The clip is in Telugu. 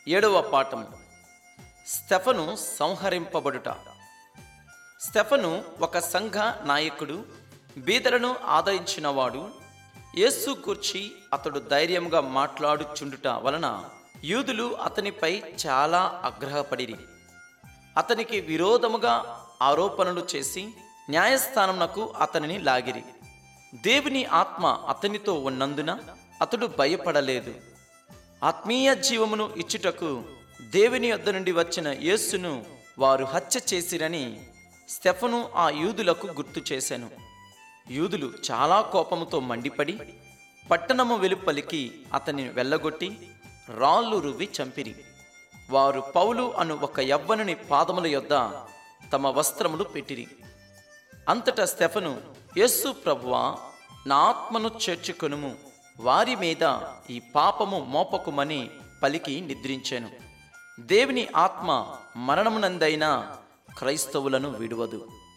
ఏడవ పాఠం స్టెఫను సంహరింపబడుట స్టెఫను ఒక సంఘ నాయకుడు బీదలను ఆదరించినవాడు యేసు కూర్చి అతడు ధైర్యంగా మాట్లాడుచుండుట వలన యూదులు అతనిపై చాలా ఆగ్రహపడిరి అతనికి విరోధముగా ఆరోపణలు చేసి న్యాయస్థానమునకు అతనిని లాగిరి దేవుని ఆత్మ అతనితో ఉన్నందున అతడు భయపడలేదు ఆత్మీయ జీవమును ఇచ్చుటకు దేవుని యొద్ద నుండి వచ్చిన యేస్సును వారు హత్య చేసిరని స్టెఫను ఆ యూదులకు గుర్తు చేశాను యూదులు చాలా కోపముతో మండిపడి పట్టణము వెలుపలికి అతనిని వెళ్ళగొట్టి రాళ్ళు రువ్వి చంపిరి వారు పౌలు అను ఒక యవ్వనుని పాదముల యొద్ద తమ వస్త్రములు పెట్టిరి అంతటా స్టెఫను యేసు ప్రభువా నా ఆత్మను చేర్చుకొనుము వారి మీద ఈ పాపము మోపకుమని పలికి నిద్రించాను దేవుని ఆత్మ మరణమునందైనా క్రైస్తవులను విడువదు